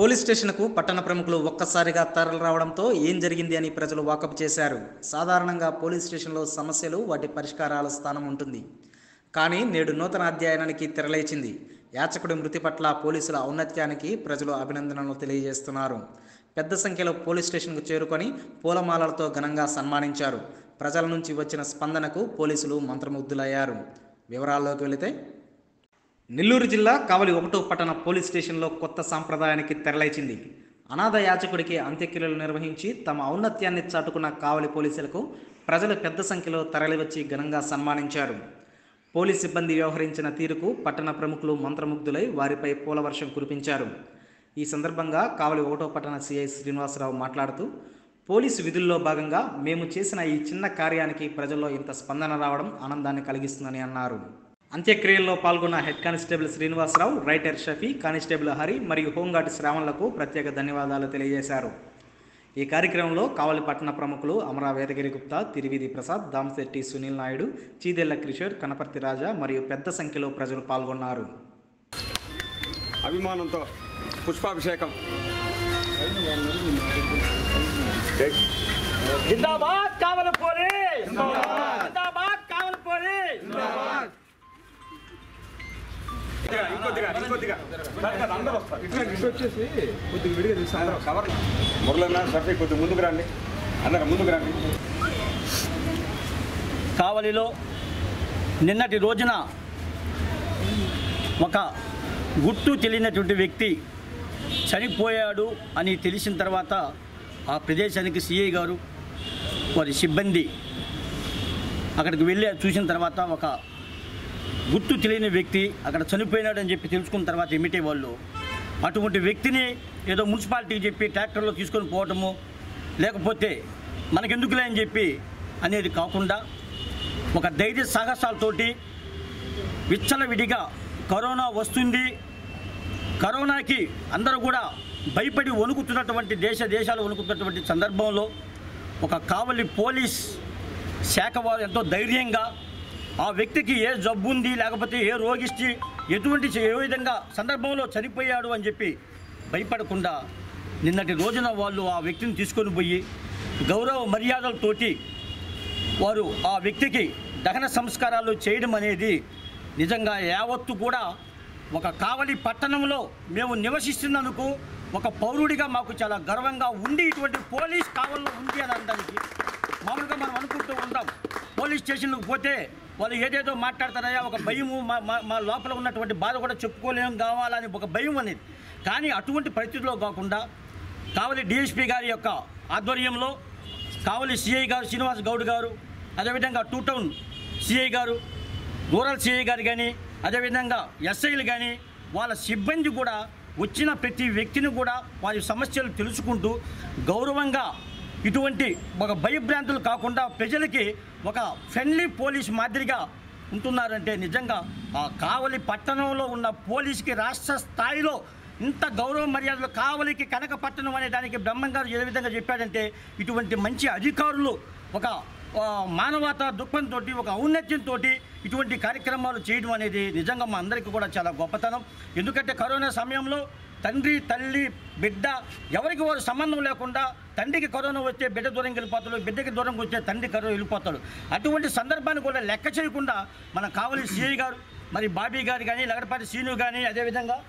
police స్టేషన్కు పట్టణ ప్రముఖులు ఒక్కసారిగా తరలి రావడంతో ఏం జరిగింది అని ప్రజలు వాకప్ చేశారు సాధారణంగా పోలీస్ స్టేషన్లో సమస్యలు వాటి పరిష్కారాల స్థానం ఉంటుంది కానీ నేడు నూతన అధ్యయనానికి తెరలేచింది యాచకుడి మృతి పట్ల పోలీసుల ఔన్నత్యానికి ప్రజలు అభినందనలు తెలియజేస్తున్నారు పెద్ద సంఖ్యలో పోలీస్ స్టేషన్కు చేరుకొని పూలమాలలతో ఘనంగా సన్మానించారు ప్రజల నుంచి వచ్చిన స్పందనకు పోలీసులు మంత్రముగ్ధులయ్యారు వివరాల్లోకి వెళితే నెల్లూరు జిల్లా కావలి ఒకటో పట్టణ పోలీస్ స్టేషన్లో కొత్త సాంప్రదాయానికి తెరలేచింది అనాథ యాచకుడికి అంత్యక్రియలు నిర్వహించి తమ ఔన్నత్యాన్ని చాటుకున్న కావలి పోలీసులకు ప్రజలు పెద్ద సంఖ్యలో తరలివచ్చి ఘనంగా సన్మానించారు పోలీస్ సిబ్బంది వ్యవహరించిన తీరుకు పట్టణ ప్రముఖులు మంత్రముగ్ధులై వారిపై పూల వర్షం కురిపించారు ఈ సందర్భంగా కావలి ఒకటో పట్టణ సిఐ శ్రీనివాసరావు మాట్లాడుతూ పోలీసు విధుల్లో భాగంగా మేము చేసిన ఈ చిన్న కార్యానికి ప్రజల్లో ఇంత స్పందన రావడం ఆనందాన్ని కలిగిస్తుందని అన్నారు అంత్యక్రియల్లో పాల్గొన్న head constable Srinivasarao writer Shafi constable Hari మరియు హోంగార్డ్ శ్రావణ్లకు ప్రత్యేక ధన్యవాదాలు తెలియజేశారు ఈ కార్యక్రమంలో కావలి పట్టణ ప్రముఖులు అమరా వేదగిరి గుప్తా తిరివిది ప్రసాద్ దామశెట్టి సునీల్ నాయుడు చీదెళ్ల కిషోర్ కనపర్తి రాజా మరియు పెద్ద సంఖ్యలో ప్రజలు పాల్గొన్నారు అభిమానంతో పుష్పాభిషేకం జిందాబాద్ కావాలి పోలీస్ జిందాబాద్ కావాలి పోలీస్ ఇంకొద్దిగా ఇంకొద్దిగా అందరూ వస్తారు కవర్ మురళన్న షఫీ కొద్దిగా ముందుకు రండి అందరూ ముందుకు రండి కావలిలో నిన్నటి రోజున ఒక గుర్తు తెలియనటువంటి వ్యక్తి చనిపోయాడు అని తెలిసిన తర్వాత ఆ ప్రదేశానికి సిఐ గారు వారి సిబ్బంది అక్కడికి వెళ్ళి చూసిన తర్వాత ఒక గుర్తు తెలియని వ్యక్తి అక్కడ చనిపోయినాడని చెప్పి తెలుసుకున్న తర్వాత ఎమిటే వాళ్ళు అటువంటి వ్యక్తిని ఏదో మున్సిపాలిటీకి చెప్పి ట్రాక్టర్లో తీసుకొని పోవటము లేకపోతే మనకెందుకులే అని చెప్పి అనేది కాకుండా ఒక ధైర్య సాహసాలతోటి విచ్చలవిడిగా కరోనా వస్తుంది కరోనాకి అందరూ కూడా భయపడి వణుకుతున్నటువంటి దేశ దేశాలు వణుకుతున్నటువంటి సందర్భంలో ఒక కావలి పోలీస్ శాఖ వారు ఎంతో ధైర్యంగా ఆ వ్యక్తికి ఏ జబ్బు ఉంది లేకపోతే ఏ రోగిష్టి ఎటువంటి ఏ విధంగా సందర్భంలో చనిపోయాడు అని చెప్పి భయపడకుండా నిన్నటి రోజున వాళ్ళు ఆ వ్యక్తిని తీసుకొని పోయి గౌరవ మర్యాదలతోటి వారు ఆ వ్యక్తికి దహన సంస్కారాలు చేయడం అనేది నిజంగా యావత్తు కూడా ఒక కావలి పట్టణంలో మేము నివసిస్తున్నందుకు ఒక పౌరుడిగా మాకు చాలా గర్వంగా ఉండి ఇటువంటి పోలీస్ కావల్లో ఉంది అని అనడానికి మామూలుగా మనం అనుకుంటూ ఉంటాం పోలీస్ స్టేషన్లకు పోతే వాళ్ళు ఏదేదో మాట్లాడతారయ్యా ఒక భయము మా మా- మా లోపల ఉన్నటువంటి బాధ కూడా చెప్పుకోలేం కావాలని ఒక భయం అనేది కానీ అటువంటి పరిస్థితిలో కాకుండా కావలి డిఎస్పీ గారి యొక్క ఆధ్వర్యంలో కావలి సిఐ గారు శ్రీనివాస్ గౌడ్ గారు అదేవిధంగా two town CI garu rural CI garu కానీ అదేవిధంగా ఎస్ఐలు కానీ వాళ్ళ సిబ్బంది కూడా వచ్చిన ప్రతి వ్యక్తిని కూడా వారి సమస్యలు తెలుసుకుంటూ గౌరవంగా ఇటువంటి ఒక భయభ్రాంతులు కాకుండా ప్రజలకి ఒక ఫ్రెండ్లీ పోలీస్ మాదిరిగా ఉంటున్నారంటే నిజంగా ఆ కావలి పట్టణంలో ఉన్న పోలీసుకి రాష్ట్ర స్థాయిలో ఇంత గౌరవ మర్యాదలు కావలికి కనక పట్టణం అనే దానికి బ్రహ్మం గారు ఏ విధంగా చెప్పాడంటే ఇటువంటి మంచి అధికారులు ఒక ఆ, మానవత దృక్పథంతో ఒక ఔన్నత్యంతో ఇటువంటి కార్యక్రమాలు చేయడం అనేది నిజంగా మా అందరికీ కూడా చాలా గొప్పతనం ఎందుకంటే కరోనా సమయంలో తండ్రి తల్లి బిడ్డ ఎవరికి వారు సంబంధం లేకుండా తండ్రికి కరోనా వస్తే బిడ్డ దూరం వెళ్ళిపోతాడు బిడ్డకి దూరం వస్తే తండ్రి కరోనా వెళ్ళిపోతాడు అటువంటి సందర్భాన్ని కూడా లెక్క చేయకుండా మన కావలి సిఐ గారు మరి బాబీ గారు కానీ లగడపాటి శ్రీను కానీ అదేవిధంగా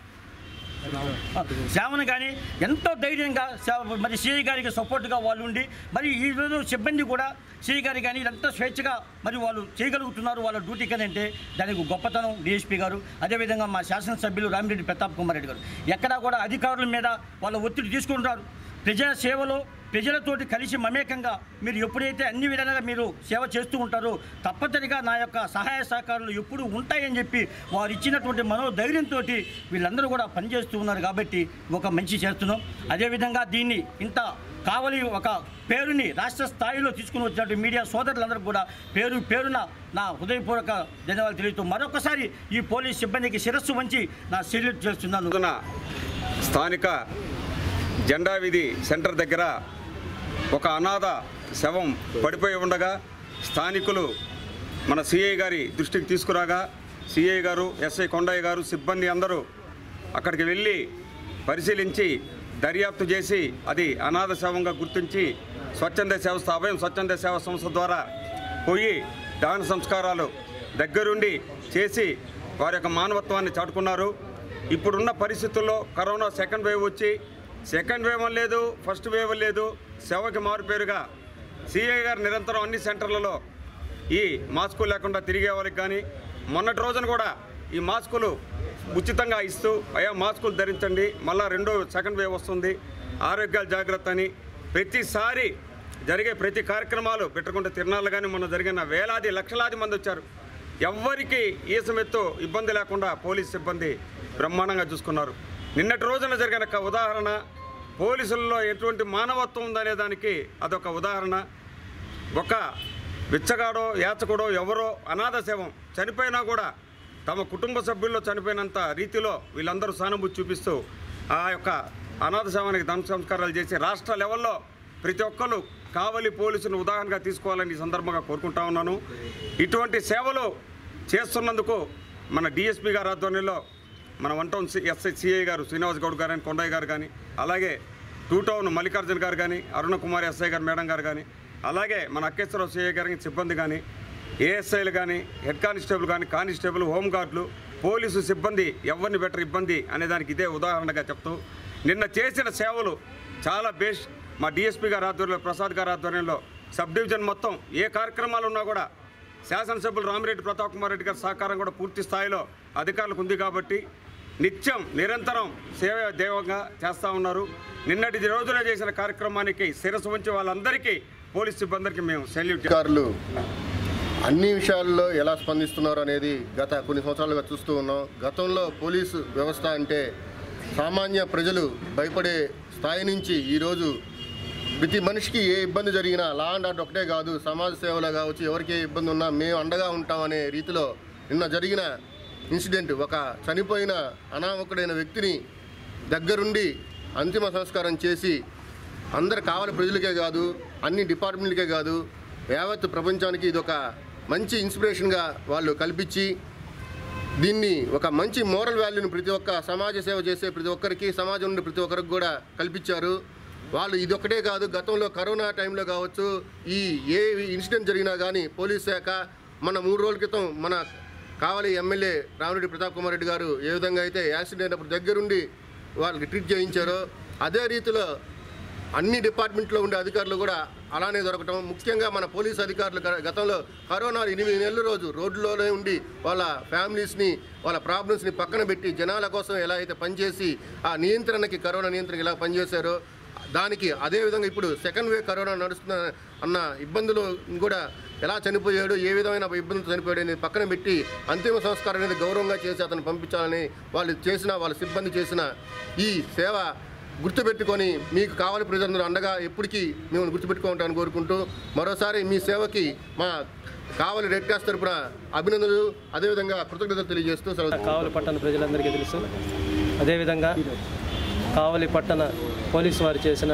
శ్యామను కానీ ఎంతో ధైర్యంగా శా- మరి సిఐ గారికి సపోర్ట్గా వాళ్ళు ఉండి మరి ఈ రోజు సిబ్బంది కూడా సిఐ గారి కానీ ఎంతో స్వేచ్ఛగా మరి వాళ్ళు చేయగలుగుతున్నారు వాళ్ళ డ్యూటీకి అని అంటే దానికి గొప్పతనం డిఎస్పీ గారు అదేవిధంగా మా శాసనసభ్యులు రామిరెడ్డి ప్రతాప్ కుమార్ రెడ్డి గారు ఎక్కడా కూడా అధికారుల మీద వాళ్ళ ఒత్తిడి తీసుకుంటారు ప్రజా సేవలో ప్రజలతోటి కలిసి మమేకంగా మీరు ఎప్పుడైతే అన్ని విధాలుగా మీరు సేవ చేస్తూ ఉంటారో తప్పనిసరిగా నా యొక్క సహాయ సహకారాలు ఎప్పుడు ఉంటాయని చెప్పి వారు ఇచ్చినటువంటి మనోధైర్యంతో వీళ్ళందరూ కూడా పనిచేస్తూ ఉన్నారు కాబట్టి ఒక మంచి చేస్తున్నాం అదేవిధంగా దీన్ని ఇంత కావలి ఒక పేరుని రాష్ట్ర స్థాయిలో తీసుకుని వచ్చినట్టు మీడియా సోదరులందరూ కూడా పేరు పేరున నా హృదయపూర్వక ధన్యవాదాలు తెలియజేస్తూ మరొకసారి ఈ పోలీస్ సిబ్బందికి శిరస్సు వంచి నా సెల్యూట్ చేస్తున్నాను రోజున స్థానిక జెండా వీధి సెంటర్ దగ్గర ఒక అనాథ శవం పడిపోయి ఉండగా స్థానికులు మన సిఐ గారి దృష్టికి తీసుకురాగా సిఐ గారు ఎస్ఐ కొండయ్య గారు సిబ్బంది అందరూ అక్కడికి వెళ్ళి పరిశీలించి దర్యాప్తు చేసి అది అనాథ శవంగా గుర్తించి స్వచ్ఛంద సేవ అభయం స్వచ్ఛంద సేవ సంస్థ ద్వారా పోయి దాన సంస్కారాలు దగ్గరుండి చేసి వారి యొక్క మానవత్వాన్ని చాటుకున్నారు ఇప్పుడున్న పరిస్థితుల్లో కరోనా సెకండ్ వేవ్ వచ్చి సెకండ్ వేవ్ అని లేదు ఫస్ట్ వేవ్ అని లేదు సేవకి మారుపేరుగా సిఐ గారు నిరంతరం అన్ని సెంటర్లలో ఈ మాస్కులు లేకుండా తిరిగే వాళ్ళకి కానీ మొన్నటి రోజున కూడా ఈ మాస్కులు ఉచితంగా ఇస్తూ అయ్యా మాస్కులు ధరించండి మళ్ళా రెండో సెకండ్ వేవ్ వస్తుంది ఆరోగ్యాల జాగ్రత్త అని ప్రతిసారి జరిగే ప్రతి కార్యక్రమాలు పెట్టుకుంటే తిరణాలు కానీ మొన్న జరిగిన వేలాది లక్షలాది మంది వచ్చారు ఎవ్వరికి ఈసమెత్తు ఇబ్బంది లేకుండా పోలీస్ సిబ్బంది బ్రహ్మాండంగా చూసుకున్నారు నిన్నటి రోజున జరిగిన ఒక ఉదాహరణ పోలీసుల్లో ఎటువంటి మానవత్వం ఉందనే దానికి అదొక ఉదాహరణ ఒక బిచ్చగాడో యాచకుడో ఎవరో అనాథ శవం చనిపోయినా కూడా తమ కుటుంబ సభ్యుల్లో చనిపోయినంత రీతిలో వీళ్ళందరూ సానుభూతి చూపిస్తూ ఆ యొక్క అనాథ శవానికి ధన సంస్కారాలు చేసి రాష్ట్ర లెవెల్లో ప్రతి ఒక్కరు కావలి పోలీసును ఉదాహరణగా తీసుకోవాలని ఈ సందర్భంగా కోరుకుంటా ఉన్నాను ఇటువంటి సేవలు చేస్తున్నందుకు మన డిఎస్పీ గారి ఆధ్వర్యంలో మన one town C SI CI garu Srinivas Goud గారు కానీ కొండయ్య గారు కానీ అలాగే టూ టౌన్ మల్లికార్జున గారు కానీ అరుణ కుమార్ ఎస్ఐ గారు మేడం గారు కానీ అలాగే మన అక్కేశ్వరరావు సిఐ గారి సిబ్బంది కానీ ఏఎస్ఐలు కానీ హెడ్ కానిస్టేబుల్ కానీ కానిస్టేబుల్ హోంగార్డులు పోలీసు సిబ్బంది ఎవరిని బెటర్ ఇబ్బంది అనే దానికి ఇదే ఉదాహరణగా చెప్తూ నిన్న చేసిన సేవలు చాలా బేస్ట్ మా డిఎస్పీ గారి ఆధ్వర్యంలో ప్రసాద్ గారి ఆధ్వర్యంలో సబ్ డివిజన్ మొత్తం ఏ కార్యక్రమాలు ఉన్నా కూడా శాసనసభ్యులు రామిరెడ్డి ప్రతాప్ కుమార్ రెడ్డి గారి సహకారం కూడా పూర్తి స్థాయిలో అధికారులకు ఉంది కాబట్టి నిత్యం నిరంతరం సేవ దేవంగా చేస్తూ ఉన్నారు నిన్నటి రోజున చేసిన కార్యక్రమానికి శిరస్సు ఉంచి వాళ్ళందరికీ పోలీస్ సిబ్బందికి మేము సెల్యూట్ అధికారులు అన్ని విషయాల్లో ఎలా స్పందిస్తున్నారు అనేది గత కొన్ని సంవత్సరాలుగా చూస్తూ ఉన్నాం గతంలో పోలీసు వ్యవస్థ అంటే సామాన్య ప్రజలు భయపడే స్థాయి నుంచి ఈరోజు ప్రతి మనిషికి ఏ ఇబ్బంది జరిగినా లా అండ్ ఆర్డర్ ఒకటే కాదు సమాజ సేవలో కావచ్చు ఎవరికి ఏ ఇబ్బంది ఉన్నా మేము అండగా ఉంటామనే రీతిలో నిన్న జరిగిన ఇన్సిడెంట్ ఒక చనిపోయిన అనామకుడైన వ్యక్తిని దగ్గరుండి అంతిమ సంస్కారం చేసి అందరు కావాలి ప్రజలకే కాదు అన్ని డిపార్ట్మెంట్లకే కాదు యావత్ ప్రపంచానికి ఇది ఒక మంచి ఇన్స్పిరేషన్గా వాళ్ళు కల్పించి దీన్ని ఒక మంచి మోరల్ వాల్యూని ప్రతి ఒక్క సమాజ సేవ చేసే ప్రతి ఒక్కరికి సమాజం నుండి ప్రతి ఒక్కరికి కూడా కల్పించారు వాళ్ళు ఇది ఒకటే కాదు గతంలో కరోనా టైంలో కావచ్చు ఈ ఏ ఇన్సిడెంట్ జరిగినా కానీ పోలీస్ శాఖ మన మూడు రోజుల క్రితం మన కావలి ఎమ్మెల్యే రామిరెడ్డి ప్రతాప్ కుమార్ రెడ్డి గారు ఏ విధంగా అయితే యాక్సిడెంట్ అయినప్పుడు దగ్గరుండి వాళ్ళకి ట్రీట్ చేయించారో అదే రీతిలో అన్ని డిపార్ట్మెంట్లో ఉండే అధికారులు కూడా అలానే దొరకటం ముఖ్యంగా మన పోలీస్ అధికారులు గ- గతంలో కరోనా ఎనిమిది నెలల రోజు రోడ్లోనే ఉండి వాళ్ళ ఫ్యామిలీస్ని వాళ్ళ ప్రాబ్లమ్స్ని పక్కన పెట్టి జనాల కోసం ఎలా అయితే పనిచేసి ఆ నియంత్రణకి కరోనా నియంత్రణకి ఎలా పనిచేశారో దానికి అదే విధంగా ఇప్పుడు సెకండ్ వేవ్ కరోనా నడుస్తున్న అన్న ఇబ్బందులు కూడా ఎలా చనిపోయాడు ఏ విధమైన ఇబ్బందులు చనిపోయాడు అనేది పక్కన పెట్టి అంతిమ సంస్కారం అనేది గౌరవంగా చేసి అతను పంపించాలని వాళ్ళు చేసిన వాళ్ళ సిబ్బంది చేసిన ఈ సేవ గుర్తుపెట్టుకొని మీకు కావాలి ప్రజలందరూ అండగా ఎప్పటికీ మేము గుర్తుపెట్టుకుంటామని కోరుకుంటూ మరోసారి మీ సేవకి మా కావలి రెడ్ క్రాస్ తరపున అభినందనలు అదేవిధంగా కృతజ్ఞతలు తెలియజేస్తూ సెలవు కావలి పట్టణ ప్రజలందరికీ తెలుసు అదేవిధంగా కావలి పట్టణ పోలీసు వారు చేసిన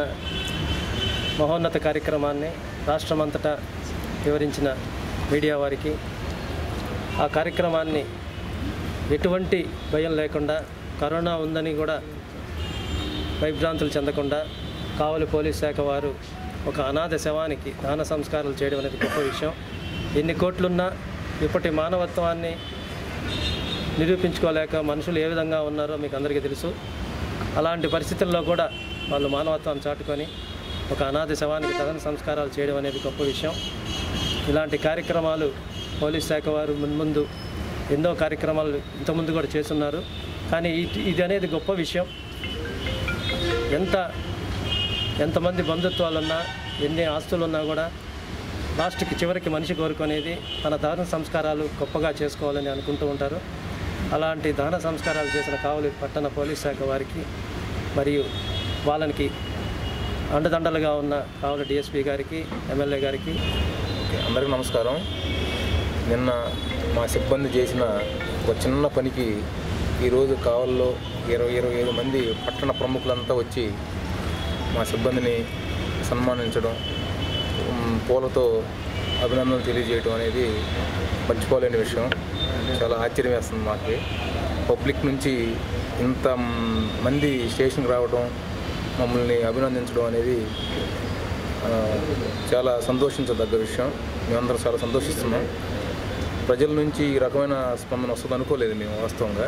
మహోన్నత కార్యక్రమాన్ని రాష్ట్రమంతటా వివరించిన మీడియా వారికి ఆ కార్యక్రమాన్ని ఎటువంటి భయం లేకుండా కరోనా ఉందని కూడా భయభ్రాంతులు చెందకుండా కావలి పోలీస్ శాఖ వారు ఒక అనాథ శవానికి దాన సంస్కారాలు చేయడం అనేది గొప్ప విషయం ఎన్ని కోట్లున్నా ఇప్పటి మానవత్వాన్ని నిరూపించుకోలేక మనుషులు ఏ విధంగా ఉన్నారో మీకు అందరికీ తెలుసు అలాంటి పరిస్థితుల్లో కూడా వాళ్ళు మానవత్వాన్ని చాటుకొని ఒక అనాథ శవానికి దహన సంస్కారాలు చేయడం అనేది గొప్ప విషయం ఇలాంటి కార్యక్రమాలు పోలీస్ శాఖ వారు మున్ముందు ఎన్నో కార్యక్రమాలు ఇంతకుముందు కూడా చేస్తున్నారు కానీ ఇది ఇది అనేది గొప్ప విషయం ఎంత ఎంతమంది బంధుత్వాలు ఉన్నా ఎన్ని ఆస్తులు ఉన్నా కూడా లాస్ట్కి చివరికి మనిషి కోరుకునేది తన దహన సంస్కారాలు గొప్పగా చేసుకోవాలని అనుకుంటూ ఉంటారు అలాంటి దహన సంస్కారాలు చేసిన కావలి పట్టణ పోలీస్ శాఖ వారికి మరియు వాళ్ళకి అండదండలుగా ఉన్న కావలి డిఎస్పీ గారికి ఎమ్మెల్యే గారికి ఓకే, అందరికీ నమస్కారం నిన్న మా సిబ్బంది చేసిన ఒక చిన్న పనికి ఈరోజు కావల్లో ఇరవై ఇరవై ఐదు మంది పట్టణ ప్రముఖులంతా వచ్చి మా సిబ్బందిని సన్మానించడం ఉమ్, పూలతో అభినందనలు తెలియజేయడం అనేది మర్చిపోలేని విషయం చాలా ఆశ్చర్యం వేస్తుంది మాకు పబ్లిక్ నుంచి ఇంత మ్, మంది స్టేషన్కి రావడం మమ్మల్ని అభినందించడం అనేది ఆ, చాలా సంతోషించదగ్గ విషయం మేమందరం చాలా సంతోషిస్తున్నాం ప్రజల నుంచి ఈ రకమైన స్పందన వస్తుంది అనుకోలేదు మేము వాస్తవంగా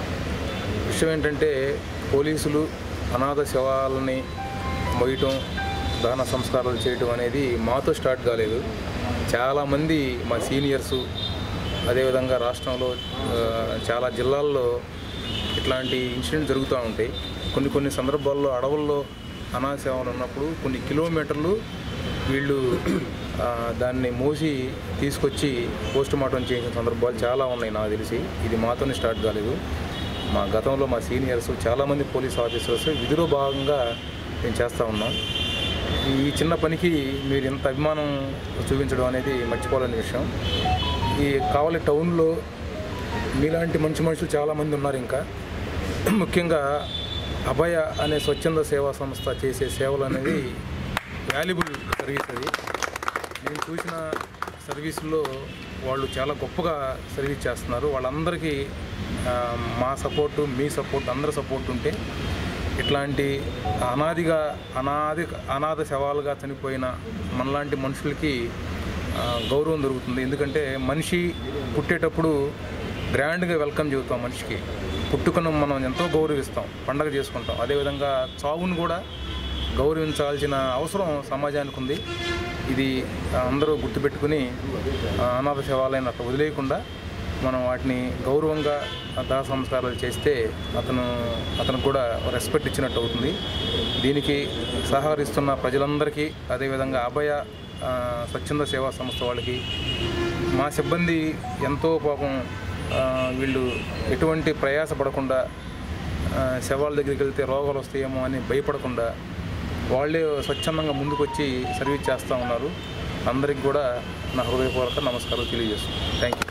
విషయం ఏంటంటే పోలీసులు అనాథ శవాలని మొయ్యటం దహన సంస్కారాలు చేయటం అనేది మాతో స్టార్ట్ కాలేదు చాలామంది మా సీనియర్సు అదేవిధంగా రాష్ట్రంలో ఆ, చాలా జిల్లాల్లో ఇట్లాంటి ఇన్సిడెంట్ జరుగుతూ ఉంటాయి కొన్ని కొన్ని సందర్భాల్లో అడవుల్లో అనాథ సేవలు ఉన్నప్పుడు కొన్ని కిలోమీటర్లు వీళ్ళు ఆ, దాన్ని మోసి తీసుకొచ్చి పోస్ట్ మార్టం చేసిన సందర్భాలు చాలా ఉన్నాయి నాకు తెలిసి ఇది మాతోనే స్టార్ట్ కాలేదు మా గతంలో మా సీనియర్స్ చాలామంది పోలీస్ ఆఫీసర్స్ విధిలో భాగంగా మేము చేస్తూ ఉన్నాం ఈ చిన్న పనికి మీరు ఇంత అభిమానం చూపించడం అనేది మర్చిపోలేని విషయం ఈ కావలి టౌన్లో మీలాంటి మంచి మనుషులు చాలామంది ఉన్నారు ఇంకా ముఖ్యంగా అభయ అనే స్వచ్ఛంద సేవా సంస్థ చేసే సేవలు అనేది వాల్యుబుల్ సర్వీస్ అది నేను చూసిన సర్వీసుల్లో వాళ్ళు చాలా గొప్పగా సర్వీస్ చేస్తున్నారు వాళ్ళందరికీ ఆ, మా సపోర్టు మీ సపోర్ట్ అందరి సపోర్ట్ ఉంటే ఇట్లాంటి అనాదిగా అనాది అనాథ శవాలుగా చనిపోయిన మనలాంటి మనుషులకి ఆ, గౌరవం దొరుకుతుంది ఎందుకంటే మనిషి పుట్టేటప్పుడు గ్రాండ్గా వెల్కమ్ చెబుతాం మనిషికి పుట్టుకను మనం ఎంతో గౌరవిస్తాం పండగ చేసుకుంటాం అదేవిధంగా చావును కూడా గౌరవించాల్సిన అవసరం సమాజానికి ఉంది ఇది అందరూ గుర్తుపెట్టుకుని ఆ, అనాథ శవాలైన అట్లా వదిలేయకుండా మనం వాటిని గౌరవంగా దాహ సంస్కారాలు చేస్తే అతను అతనికి కూడా రెస్పెక్ట్ ఇచ్చినట్టు అవుతుంది దీనికి సహకరిస్తున్న ప్రజలందరికీ అదేవిధంగా అభయ ఆ, స్వచ్ఛంద సేవా సంస్థ వాళ్ళకి మా సిబ్బంది ఎంతో పాపం ఆ, వీళ్ళు ఎటువంటి ప్రయాస పడకుండా ఆ, శవాల దగ్గరికి వెళ్తే రోగాలు వస్తాయేమో అని భయపడకుండా వాళ్ళే స్వచ్ఛందంగా ముందుకొచ్చి సర్వీస్ చేస్తూ ఉన్నారు అందరికి కూడా నా హృదయపూర్వక నమస్కారాలు తెలియజేస్తున్నాను థ్యాంక్ యూ